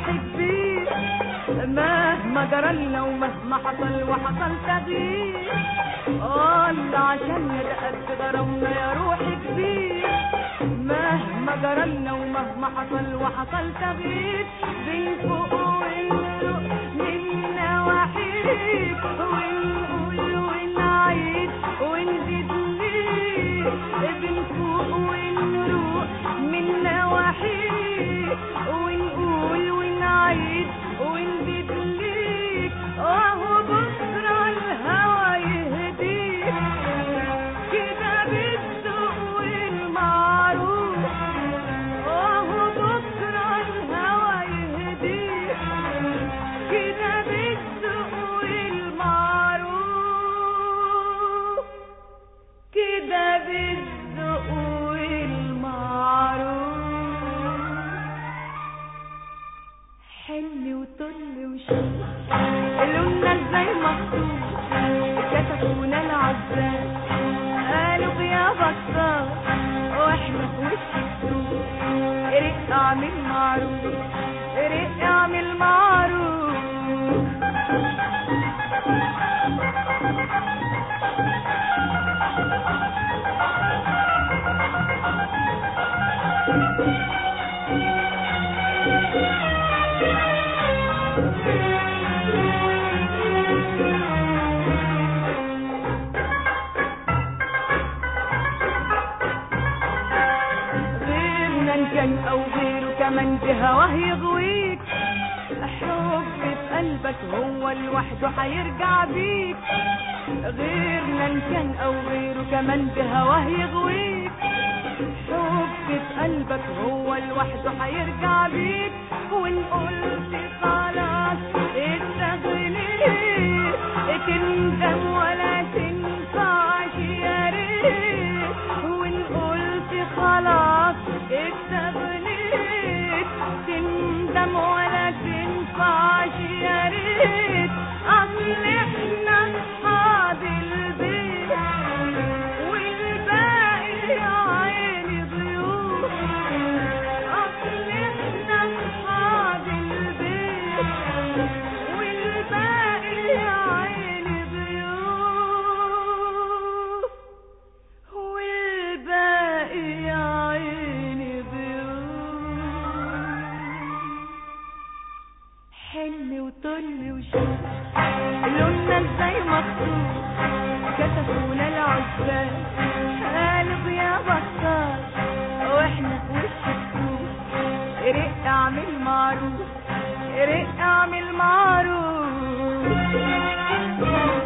كبير مهما جرالنا ومهما حصل وحصل تغيير قال عشان ده قد غرامنا يا روحي كبير مهما جرالنا ومهما حصل وحصل تغيير بنفوق ونروق من نواحيك ونقول ونعيد ونزيد ليك بنفوق ونروق من نواحيك ونقول ونعيد ونزيد ليك اهو بكره الهوى يهديك كده بالذوق والمعروف اهو بكره الهوى يهديك كده بالذوق والمعروف كده بالذوق والمعروف حل وطل وشوف لوننا ازاي مخطوط كتفونا العزاز قالوا يا بطال واحنا في وش السوق رق اعمل معروف رق اعمل معروف غيرنا إن كان او غيره كمان بهواه يغويك حب في قلبك هو لوحده هيرجع بيك غيرنا إن كان او غيره كمان بهواه يغويك حب في قلبك هو لوحده هيرجع بيك وان قلت خلاص استغنيت تندم ولا تنفعش يا ريت وان قلت خلاص استغنيت تندم ولا تنفعش يا ريت اصل احنا اصحاب البيت والباقي يا عيني ضيوف اصل احنا اصحاب البيت والباقي يا عيني ضيوف والباقي يا عيني ضيوف حل وطل وشوف لوننا ازاي مخطوط كتفونا العزال قالب يا بطال واحنا في وش السوق رق اعمل معروف رق اعمل معروف